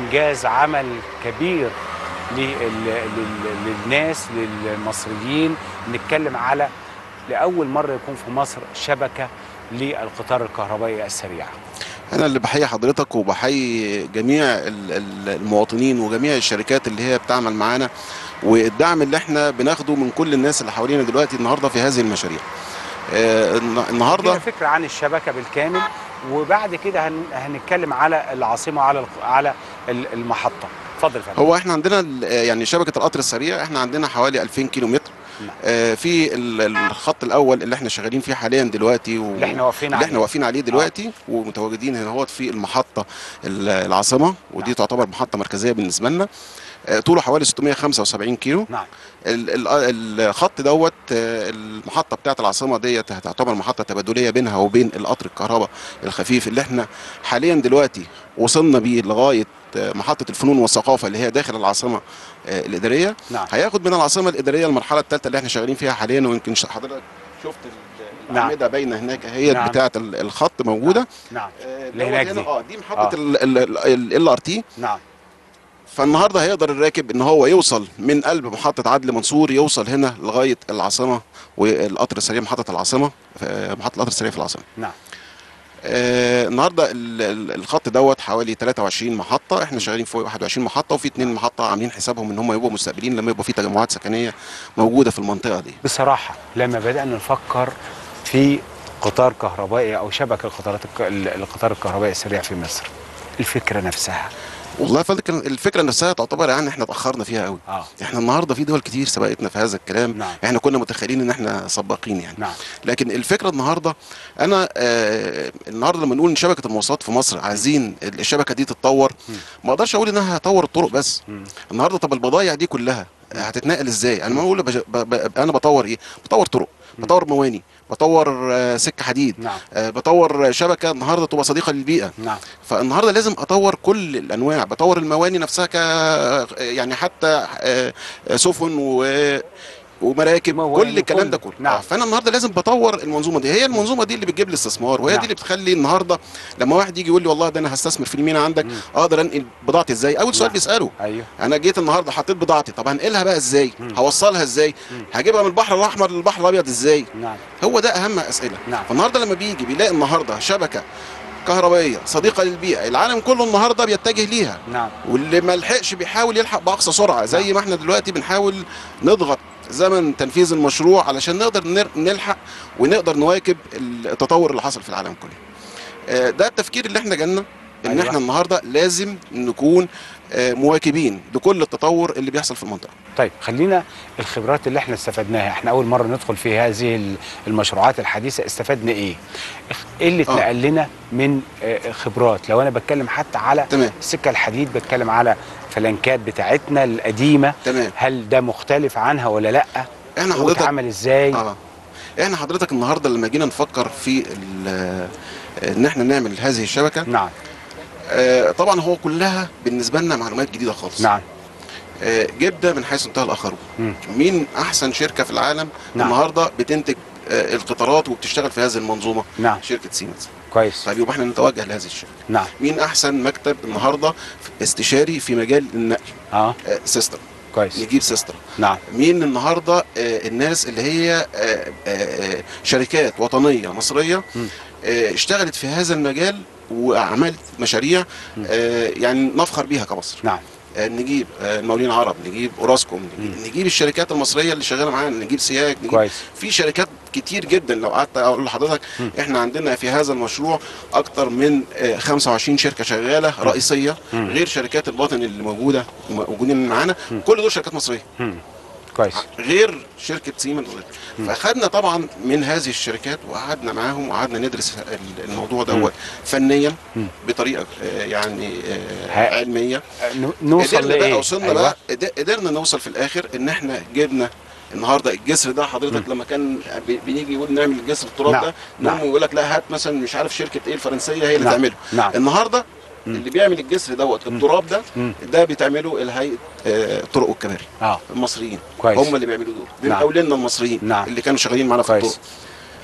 انجاز عمل كبير لل- لل- للناس للمصريين نتكلم على لاول مره يكون في مصر شبكه للقطار الكهربائي السريع انا اللي بحيي حضرتك وبحيي جميع ال- ال- المواطنين وجميع الشركات اللي هي بتعمل معانا والدعم اللي احنا بناخده من كل الناس اللي حوالينا دلوقتي النهارده في هذه المشاريع آه، الن- ادينا النهارده فكره عن الشبكه بالكامل وبعد كده هن... هنتكلم على العاصمه على الق- على ال- المحطه اتفضل يا فندم هو احنا عندنا ال- يعني شبكه القطر السريع احنا عندنا حوالي 2000 كيلو متر نعم. آه، في ال- الخط الاول اللي احنا شغالين فيه حاليا دلوقتي و... اللي احنا واقفين اللي عليه احنا واقفين عليه دلوقتي ومتواجدين هنا هو في المحطه ال- العاصمه ودي نعم. تعتبر محطه مركزيه بالنسبه لنا آه، طوله حوالي 675 كيلو نعم ال- ال- الخط دوت آه، المحطه بتاعه العاصمه ديت هتعتبر محطه تبادليه بينها وبين القطر الكهرباء الخفيف اللي احنا حاليا دلوقتي وصلنا بيه لغايه آه، محطه الفنون والثقافه اللي هي داخل العاصمه آه، الاداريه نعم هياخد من العاصمه الاداريه المرحله الثالثه اللي احنا شغالين فيها حاليا ويمكن ش- حضرتك شفت ال- نعم. الاعمده باينه هناك هي نعم. بتاعه ال- الخط موجوده نعم آه، اللي دوت هناك هنا- دي. اه دي محطه ال ار تي نعم فالنهارده هيقدر الراكب ان هو يوصل من قلب محطه عدلي منصور يوصل هنا لغايه العاصمه والقطر السريع محطه العاصمه آه، محطه القطر السريع في العاصمه نعم آه، النهارده ال- ال- الخط دوت حوالي 23 محطه احنا شغالين فوق 21 محطه وفي اثنين محطه عاملين حسابهم ان هم يبقوا مستقبلين لما يبقى في تجمعات سكنيه موجوده في المنطقه دي بصراحه لما بدانا نفكر في قطار كهربائي او شبكه قطارات الك- ال- القطار الكهربائي السريع في مصر الفكره نفسها والله فالك- الفكره نفسها تعتبر يعني احنا اتاخرنا فيها قوي اه احنا النهارده في دول كتير سبقتنا في هذا الكلام نعم. احنا كنا متخيلين ان احنا سباقين يعني نعم لكن الفكره النهارده انا آه النهارده لما نقول ان شبكه المواصلات في مصر عايزين الشبكه دي تتطور ما اقدرش اقول انها هتطور الطرق بس مم. النهارده طب البضايع دي كلها هتتنقل ازاي انا ما بقول بج... ب... ب... انا بطور ايه بطور طرق بطور مواني بطور آه، سكه حديد نعم آه، بطور شبكه النهارده تبقى صديقه للبيئه نعم فالنهارده لازم اطور كل الانواع بطور المواني نفسها ك يعني حتى آه، سفن و ومراكب مواني كل الكلام ده وكل- كله نعم. آه، فانا النهارده لازم بطور المنظومه دي هي المنظومه دي اللي بتجيب لي استثمار وهي نعم. دي اللي بتخلي النهارده لما واحد يجي يقول لي والله ده انا هستثمر في المينا عندك مم. اقدر انقل بضاعتي ازاي اول سؤال نعم. بيساله ايوه انا جيت النهارده حطيت بضاعتي طب هنقلها بقى ازاي مم. هوصلها ازاي مم. هجيبها من البحر الاحمر للبحر الابيض ازاي نعم هو ده اهم اسئله نعم. فالنهارده لما بيجي بيلاقي النهارده شبكه كهربائيه صديقه للبيئه العالم كله النهارده بيتجه ليها نعم واللي ما لحقش بيحاول يلحق باقصى سرعه زي نعم. ما احنا دلوقتي بنحاول نضغط زمن تنفيذ المشروع علشان نقدر نر- نلحق ونقدر نواكب التطور اللي حصل في العالم كله آه، ده التفكير اللي احنا جالنا ان أيوة. احنا النهارده لازم نكون آه، مواكبين لكل التطور اللي بيحصل في المنطقه طيب خلينا الخبرات اللي احنا استفدناها احنا اول مره ندخل في هذه ال- المشروعات الحديثه استفدنا ايه ايه اللي آه. اتنقل لنا من آه، خبرات لو انا بتكلم حتى على تمام السكه الحديد بتكلم على فلنكات بتاعتنا القديمه تمام هل ده مختلف عنها ولا لا احنا حضرتك واتعمل ازاي اه احنا حضرتك النهارده لما جينا نفكر في ال- ان احنا نعمل هذه الشبكه نعم آه، طبعا هو كلها بالنسبه لنا معلومات جديده خالص نعم آه، جبده من حيث انتهى الاخرون مم. مين احسن شركه في العالم نعم. النهارده بتنتج آه، القطارات وبتشتغل في هذه المنظومه نعم شركه سيمنز كويس طيب يبقى احنا نتوجه لهذه الشركه نعم مين احسن مكتب النهارده استشاري في مجال النقل اه آه، سيستم كويس نجيب سيستم نعم مين النهارده آه، الناس اللي هي آه، آه، آه، شركات وطنيه مصريه مم. آه، اشتغلت في هذا المجال وعملت مشاريع مم. آه، يعني نفخر بيها كمصر نعم آه، نجيب آه، المقاولين العرب نجيب اوراسكوم نجيب, مم. نجيب الشركات المصريه اللي شغاله معانا نجيب سياج نجيب كويس في شركات كتير جدا لو قعدت اقول لحضرتك مم. احنا عندنا في هذا المشروع اكتر من آه، 25 شركه شغاله رئيسيه مم. غير شركات الباطن اللي موجوده موجودين معانا مم. كل دول شركات مصريه مم. كويس غير شركه سيمنز مم. فاخدنا طبعا من هذه الشركات وقعدنا معاهم وقعدنا ندرس ال- الموضوع مم. دوت فنيا مم. بطريقه آه، يعني آه، ها- علميه آه، ن- نوصل قدرنا لايه بقى وصلنا أيوة. بقى قد- قدرنا نوصل في الاخر ان احنا جبنا النهارده الجسر ده حضرتك مم. لما كان بي- بنيجي يقول نعمل الجسر التراب نعم. ده نعم. نقوم يقول لك لا هات مثلا مش عارف شركه ايه الفرنسيه هي اللي نعم. تعمله نعم النهارده مم. اللي بيعمل الجسر دوت مم. التراب ده مم. ده بتعمله الهيئه آه، الطرق والكباري اه المصريين كويس هم اللي بيعملوا دول نعم. بنقول لنا المصريين نعم. اللي كانوا شغالين معانا في كويس. الطرق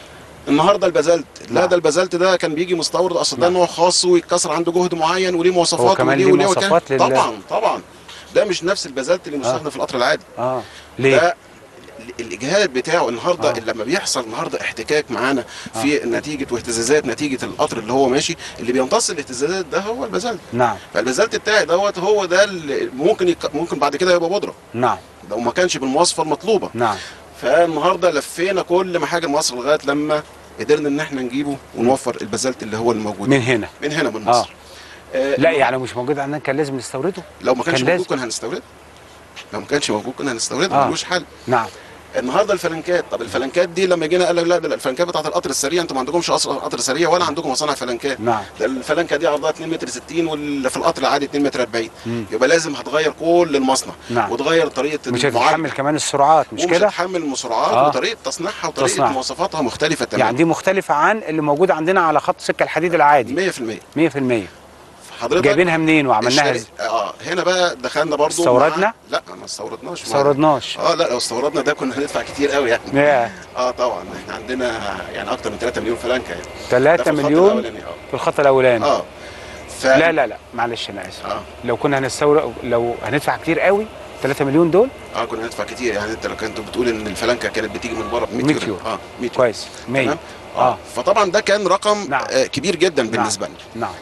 النهارده البازلت لا نعم. ده البازلت ده كان بيجي مستورد اصل ده نعم. نوع خاص ويتكسر عنده جهد معين وليه مواصفات كمان وليه ليه وليه مواصفات وكان لل- طبعا طبعا ده مش نفس البازلت اللي مستخدم في القطر العادي اه ليه ده ال- الاجهاد بتاعه النهارده آه. آه. لما بيحصل النهارده احتكاك معانا في نتيجه واهتزازات نتيجه القطر اللي هو ماشي اللي بيمتص الاهتزازات ده هو البازلت نعم فالبازلت بتاعي دوت هو ده اللي ممكن يك... ممكن بعد كده يبقى بودره نعم لو ما كانش بالمواصفه المطلوبه نعم فالنهارده لفينا كل محاجر مصر لغايه لما قدرنا ان احنا نجيبه ونوفر البازلت اللي هو الموجود من هنا من هنا من مصر آه. لا يعني مش موجود عندنا كان لازم نستورده لو ما كانش كان موجود لازم. كنا هنستورده لو ما كانش موجود كنا هنستورده آه. ملوش حل نعم النهارده الفلنكات طب الفلنكات دي لما جينا قال لك لا ده الفلنكات بتاعت القطر السريع انتوا ما عندكمش أص- قطر سريع ولا عندكم مصانع فلنكات نعم ده الفلنكه دي عرضها 2 متر 60 واللي في القطر العادي 2 متر 40 مم. يبقى لازم هتغير كل المصنع نعم. وتغير طريقه مش المعالجة. هتتحمل كمان السرعات مش ومش كده هتحمل المسرعات آه. وطريقه تصنيعها وطريقه تصنيعها. مواصفاتها مختلفه تماما يعني دي مختلفة عن اللي موجود عندنا على خط سكة الحديد العادي 100% 100% حضرتك جايبينها منين وعملناها الشري- ازاي؟ اه هنا بقى دخلنا برضو استوردنا؟ مع- لا ما استوردناش ما استوردناش اه لا لو استوردنا ده كنا هندفع كتير قوي يعني يا اه طبعا احنا عندنا يعني اكتر من 3 مليون فلانكه يعني ده 3 في الخط مليون الأولاني، اه في الخط الأولاني اه ف... لا لا لا معلش أنا آسف اه لو كنا هنستورد لو هندفع كتير قوي 3 مليون دول اه كنا هندفع كتير يعني انت لو كنت بتقول ان الفلانكه كانت بتيجي من بره ب 100 100 يورو يورو. اه 100 يورو كويس 100 تمام اه اه فطبعا ده كان رقم نعم. آه كبير جدا بالنسبه لنا نعم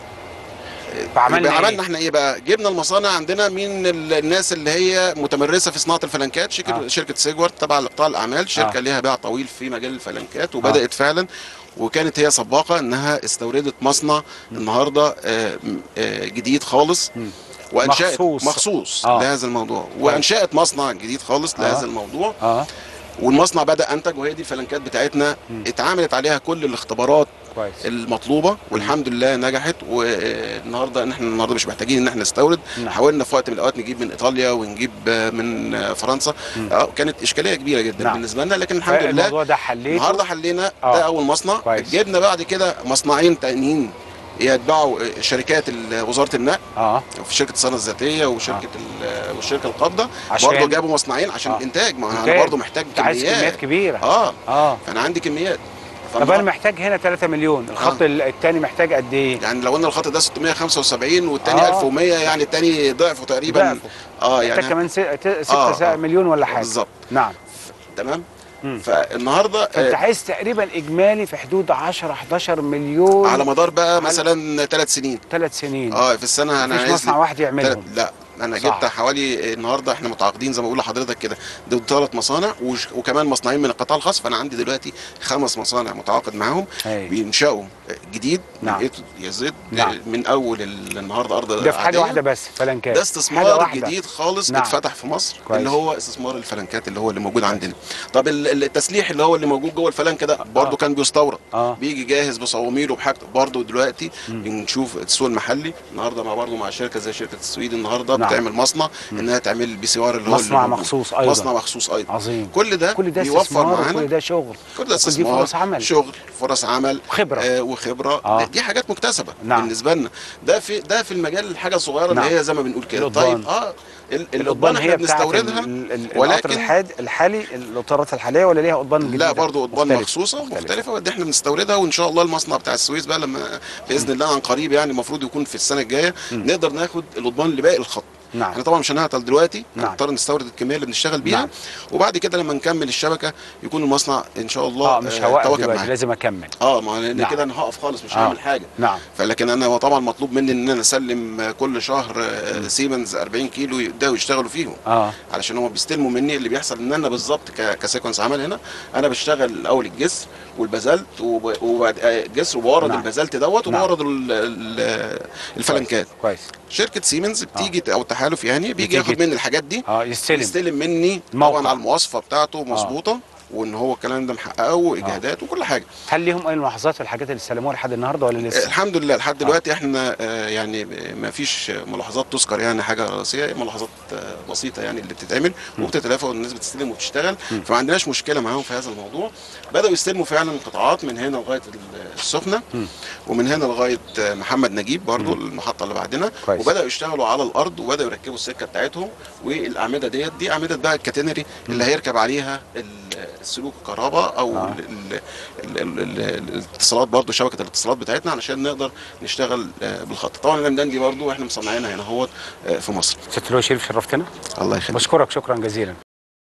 فعملنا يبقى إيه؟ عملنا احنا ايه بقى جبنا المصانع عندنا من ال- الناس اللي هي متمرسه في صناعه الفلنكات شركه آه. آه. شركه سيجورت تبع لقطاع الاعمال شركه آه. آه. ليها باع طويل في مجال الفلنكات وبدات آه. فعلا وكانت هي سباقه انها استوردت مصنع النهارده آه م- آه جديد خالص مم. وانشات مخصوص. مخصوص آه. آه. لهذا الموضوع وانشات مصنع جديد خالص آه. لهذا الموضوع اه والمصنع بدا انتج وهي دي الفلنكات بتاعتنا مم. اتعملت عليها كل الاختبارات كويس المطلوبه والحمد لله نجحت والنهارده ان احنا النهارده مش محتاجين ان احنا نستورد نعم. حاولنا في وقت من الاوقات نجيب من ايطاليا ونجيب آه، من آه، فرنسا مم. اه كانت اشكاليه كبيره جدا نعم. بالنسبه لنا لكن الحمد لله الموضوع ده حليته النهارده حلينا آه. ده اول مصنع كويس. جبنا بعد كده مصنعين تانيين يتبعوا آه، شركات ال- وزاره النقل اه في شركه الصناعه الذاتيه وشركه ال- والشركه القابضه عشان- برضه جابوا مصنعين عشان آه. الانتاج ما إنتاج. انا برضه محتاج انت عايز كميات كميات كبيره اه اه فانا عندي كميات طب انا فالنهار- محتاج هنا 3 مليون الخط آه. الثاني محتاج قد ايه يعني لو قلنا الخط ده 675 والتاني آه. 1100 يعني التاني ضعفه تقريبا ضعفه. اه محتاج يعني كمان 6 آه، آه. مليون ولا حاجه بالظبط نعم تمام مم. فالنهارده فانت آه عايز تقريبا اجمالي في حدود 10 11 مليون على مدار بقى على- مثلا ثلاث سنين ثلاث سنين اه في السنه انا مفيش عايز مصنع لي واحد يعملهم تلات- لا انا صح. جبت حوالي النهارده احنا متعاقدين زي ما بقول لحضرتك كده دول ثلاث مصانع وش- وكمان مصنعين من القطاع الخاص فانا عندي دلوقتي خمس مصانع متعاقد معاهم أيوة. بينشأوا جديد نعم. من A to Z نعم. من اول ال- النهارده ارض ده في حاجه عادية. واحده بس فلنكات ده حاجة استثمار واحدة. جديد خالص نعم. اتفتح في مصر كويس. اللي هو استثمار الفلنكات اللي هو اللي موجود عندنا طب ال- ال- التسليح اللي هو اللي موجود جوه الفلنكه ده برضه كان بيستورد اه بيجي جاهز بصواميله وبحاجته برضه دلوقتي بنشوف السوق المحلي النهارده مع برضه مع شركه زي شركه السويد النهارده نعم. بتعمل مصنع انها تعمل البي سي ار اللي هو مصنع اللي موجود. مخصوص أيضاً. مصنع مخصوص ايضا عظيم كل ده كل ده بيوفر استثمار معانا وكل ده شغل كل ده وكل دي استثمار فرص عمل شغل فرص عمل وخبرة. آه وخبره آه. آه. دي حاجات مكتسبه نعم. بالنسبه لنا ده في ده في المجال الحاجه الصغيره نعم. اللي هي زي ما بنقول كده القضبان. طيب اه ال- القضبان القضبان احنا هي بتاعت بنستوردها ال- ال- القطر ولكن الحاد الحالي القطارات الحاليه ولا ليها قضبان جديده لا برضه قضبان مختلفة. مخصوصه مختلفة. مختلفه ودي احنا بنستوردها وان شاء الله المصنع بتاع السويس بقى لما باذن الله عن قريب يعني المفروض يكون في السنه الجايه نقدر ناخد القضبان لباقي الخط نعم. احنا طبعا مش هنعطل دلوقتي نعم. هنضطر نستورد الكميه اللي بنشتغل بيها نعم. وبعد كده لما نكمل الشبكه يكون المصنع ان شاء الله اه مش آه، هوقف تواكب دلوقتي معانا. لازم اكمل اه ما لان نعم. كده انا هقف خالص مش آه. هعمل حاجه نعم فلكن انا هو طبعا مطلوب مني ان انا اسلم آه، كل شهر آه، سيمنز 40 كيلو يبداوا يشتغلوا فيهم اه علشان هم بيستلموا مني اللي بيحصل ان انا بالظبط ك- كسيكونس عمل هنا انا بشتغل الاول الجسر والبازلت وب- وبعد آه، الجسر وبورد نعم. البازلت دوت نعم. وبورد ال- ال- الفلنكات كويس شركه سيمنز بتيجي او التحالف يعني بيجي بتيجي ياخد مني الحاجات دي اه يستلم يستلم مني الموقع. طبعا على المواصفه بتاعته مظبوطه وان هو الكلام ده محققه واجهادات وكل حاجه هل ليهم اي ملاحظات في الحاجات اللي استلموها لحد النهارده ولا آه، لسه؟ الحمد لله لحد دلوقتي احنا آه، يعني ما فيش ملاحظات تذكر يعني حاجه رئيسيه ملاحظات آه، بسيطه يعني اللي بتتعمل وبتتلافى والناس بتستلم وبتشتغل فما عندناش مشكله معاهم في هذا الموضوع بداوا يستلموا فعلا قطاعات من هنا لغايه السخنه ومن هنا لغايه آه، محمد نجيب برضو المحطه اللي بعدنا كويس. وبداوا يشتغلوا على الارض وبداوا يركبوا السكه بتاعتهم والاعمده ديت دي اعمده بقى الكاتينري اللي هيركب عليها ال- السلوك الكهرباء او آه. ال- ال- ال- ال- الاتصالات برضو شبكه الاتصالات بتاعتنا علشان نقدر نشتغل آه، بالخط طبعا العمدان دي برضو احنا مصنعينها هنا اهوت آه، في مصر ست لؤي شريف شرفتنا الله يخليك بشكرك شكرا جزيلا